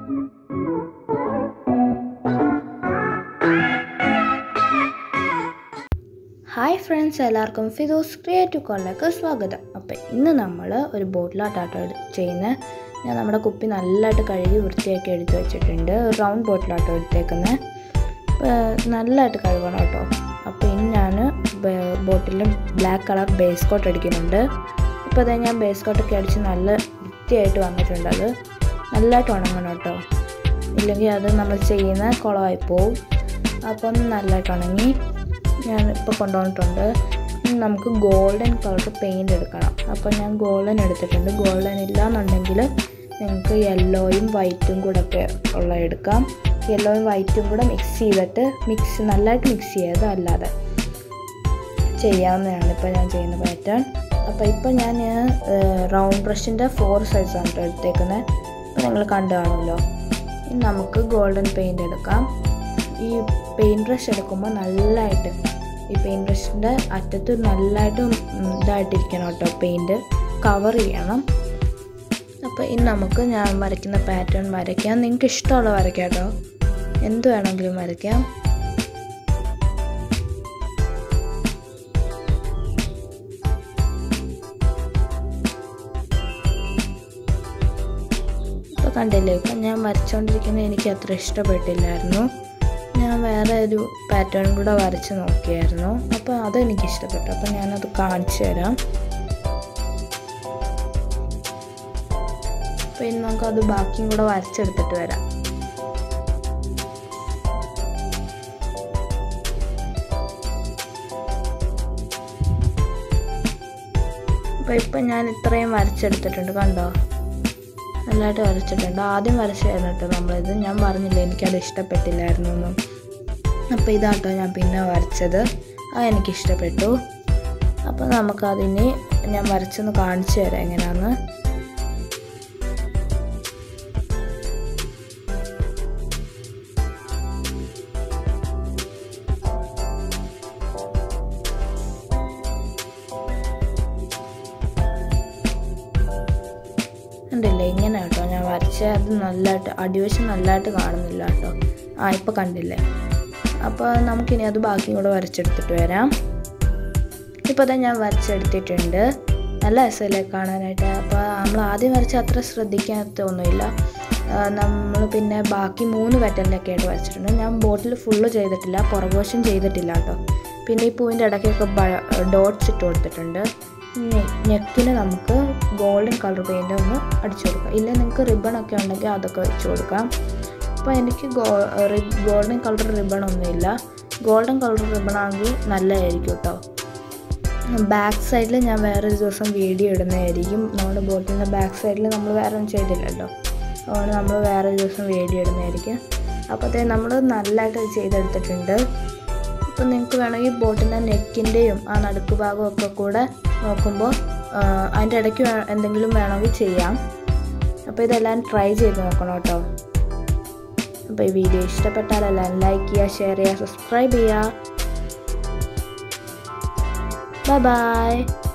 hi friends എല്ലാവർക്കും ഫിദോസ് creative കോളിലേക്ക് സ്വാഗതം അപ്പോൾ ഇന്ന് നമ്മൾ ഒരു ബോട്ടിലാട്ടോ ചെയ്യുന്നത് ഞാൻ നമ്മുടെ കുപ്പി നല്ലതായിട്ട് കഴുകി വൃത്തിയാക്കി എടുത്ത് വെച്ചിട്ടുണ്ട് ഒരു റൗണ്ട് ബോട്ടിലാട്ടോ എടുത്തേക്കുന്നത് നല്ലതായിട്ട് കഴുകണം കേട്ടോ അപ്പോൾ ഇനി ഞാൻ bottle black colour base coat അടിക്കുന്നുണ്ട് ഇപ്പോൾ അതെ ഞാൻ ബേസ് കോട്ടൊക്കെ അടിച്ച് നല്ല വൃത്തിയായിട്ട് വന്നിട്ടുണ്ട് അത് നല്ലതായിട്ട് ഉണങ്ങണം കേട്ടോ ഇല്ലെങ്കിൽ അത് നമ്മൾ ചെയ്യുന്ന കുളമായി പോവും അപ്പം നല്ലതായിട്ട് ഉണങ്ങി ഞാൻ ഇപ്പോൾ കൊണ്ടുവന്നിട്ടുണ്ട് നമുക്ക് ഗോൾഡൻ കളർ പെയിൻറ് എടുക്കണം അപ്പോൾ ഞാൻ ഗോൾഡൻ എടുത്തിട്ടുണ്ട് ഗോൾഡൻ ഇല്ലാന്നുണ്ടെങ്കിൽ നിങ്ങൾക്ക് യെല്ലോയും വൈറ്റും കൂടെ ഒക്കെ ഉള്ള എടുക്കാം യെല്ലോയും വൈറ്റും കൂടെ മിക്സ് ചെയ്തിട്ട് മിക്സ് നല്ലതായിട്ട് മിക്സ് ചെയ്യാതെ അല്ലാതെ ചെയ്യാവുന്നതാണ് ഇപ്പോൾ ഞാൻ ചെയ്യുന്ന പാറ്റേൺ അപ്പോൾ ഇപ്പോൾ ഞാൻ റൗണ്ട് ബ്രഷിൻ്റെ ഫോർ സൈസാണ് കേട്ടോ എടുത്തേക്കുന്നത് അപ്പോൾ നിങ്ങൾ കണ്ടു കാണുമല്ലോ ഇനി നമുക്ക് ഗോൾഡൻ പെയിൻറ് എടുക്കാം ഈ പെയിൻറ് ബ്രഷ് എടുക്കുമ്പോൾ നല്ലതായിട്ട് ഈ പെയിൻറ് ബ്രഷിൻ്റെ അറ്റത്ത് നല്ലതായിട്ട് ഇതായിട്ടിരിക്കണം കേട്ടോ പെയിൻറ് കവർ ചെയ്യണം അപ്പോൾ ഇനി നമുക്ക് ഞാൻ വരയ്ക്കുന്ന പാറ്റേൺ വരയ്ക്കാം നിങ്ങൾക്ക് ഇഷ്ടമുള്ള വരയ്ക്കാം കേട്ടോ എന്ത് വേണമെങ്കിലും വരയ്ക്കാം ഇപ്പോൾ കണ്ടില്ലേ ഇപ്പം ഞാൻ വരച്ചുകൊണ്ടിരിക്കുന്നത് എനിക്ക് അത്ര ഇഷ്ടപ്പെട്ടില്ലായിരുന്നു ഞാൻ വേറെ ഒരു പാറ്റേൺ കൂടെ വരച്ച് നോക്കിയായിരുന്നു അപ്പോൾ അതെനിക്ക് ഇഷ്ടപ്പെട്ടു അപ്പോൾ ഞാനത് കാണിച്ചു തരാം അപ്പോൾ ഇനി നമുക്കത് ബാക്കിയും കൂടെ വരച്ചെടുത്തിട്ട് വരാം അപ്പോൾ ഇപ്പം ഞാൻ ഇത്രയും വരച്ചെടുത്തിട്ടുണ്ട് കണ്ടോ നല്ലതായിട്ട് വരച്ചിട്ടുണ്ട് ആദ്യം വരച്ചായിരുന്നു കേട്ടോ നമ്മളിത് ഞാൻ പറഞ്ഞില്ല എനിക്കത് ഇഷ്ടപ്പെട്ടില്ലായിരുന്നു ഒന്നും അപ്പോൾ ഇതാട്ടോ ഞാൻ പിന്നെ വരച്ചത് അത് എനിക്ക് ഇഷ്ടപ്പെട്ടു അപ്പോൾ നമുക്കതിന് ഞാൻ വരച്ചൊന്ന് കാണിച്ചു തരാം എങ്ങനെയാണെന്ന് കണ്ടില്ലേ ഇങ്ങനെ കേട്ടോ ഞാൻ വരച്ച അത് നല്ലതായിട്ട് അടിവശം നല്ലതായിട്ട് കാണുന്നില്ല കേട്ടോ ആ ഇപ്പോൾ കണ്ടില്ലേ അപ്പോൾ നമുക്കിനി അത് ബാക്കിയും കൂടെ വരച്ചെടുത്തിട്ട് വരാം ഇപ്പോൾ തന്നെ ഞാൻ വരച്ചെടുത്തിട്ടുണ്ട് നല്ല രസമല്ലേ കാണാനായിട്ട് അപ്പോൾ നമ്മൾ ആദ്യം വരച്ച അത്ര ശ്രദ്ധിക്കാത്തൊന്നുമില്ല നമ്മൾ പിന്നെ ബാക്കി മൂന്ന് പാറ്റേണിലൊക്കെ ആയിട്ട് വരച്ചിട്ടുണ്ട് ഞാൻ ബോട്ടിൽ ഫുള്ള് ചെയ്തിട്ടില്ല പുറകുവശം ചെയ്തിട്ടില്ല കേട്ടോ പിന്നെ ഈ പൂവിൻ്റെ ഇടയ്ക്കൊക്കെ ഡോട്ട്സ് ഇട്ട് കൊടുത്തിട്ടുണ്ട് നെക്കിന് നമുക്ക് ഗോൾഡൻ കളർ പെയിൻ്റ് ഒന്ന് അടിച്ചു കൊടുക്കാം ഇല്ല നിങ്ങൾക്ക് റിബൺ ഒക്കെ ഉണ്ടെങ്കിൽ അതൊക്കെ വെച്ച് കൊടുക്കാം അപ്പോൾ എനിക്ക് ഗോ ഗോൾഡൻ കളർ റിബൺ ഒന്നുമില്ല ഗോൾഡൻ കളർ റിബൺ ആണെങ്കിൽ നല്ലതായിരിക്കും കേട്ടോ ബാക്ക് സൈഡിൽ ഞാൻ വേറൊരു ദിവസം വീഡിയോ ഇടുന്നതായിരിക്കും നമ്മുടെ ബോട്ടിൻ്റെ ബാക്ക് സൈഡിൽ നമ്മൾ വേറെ ഒന്നും ചെയ്തില്ലല്ലോ അതുകൊണ്ട് നമ്മൾ വേറൊരു ദിവസം വീഡിയോ ഇടുന്നതായിരിക്കും അപ്പോഴത്തേ നമ്മൾ നല്ലതായിട്ട് ചെയ്തെടുത്തിട്ടുണ്ട് ഇപ്പം നിങ്ങൾക്ക് വേണമെങ്കിൽ ബോട്ടിൻ്റെ നെക്കിൻ്റെയും ആ നടുക്ക് ഭാഗവും ഒക്കെ കൂടെ നോക്കുമ്പോൾ അതിൻ്റെ ഇടയ്ക്ക് എന്തെങ്കിലും വേണമെങ്കിൽ ചെയ്യാം അപ്പോൾ ഇതെല്ലാം ട്രൈ ചെയ്ത് നോക്കണം കേട്ടോ അപ്പോൾ ഈ വീഡിയോ ഇഷ്ടപ്പെട്ടാൽ എല്ലാം ലൈക്ക് ചെയ്യുക ഷെയർ ചെയ്യുക സബ്സ്ക്രൈബ് ചെയ്യുക ബൈ ബൈ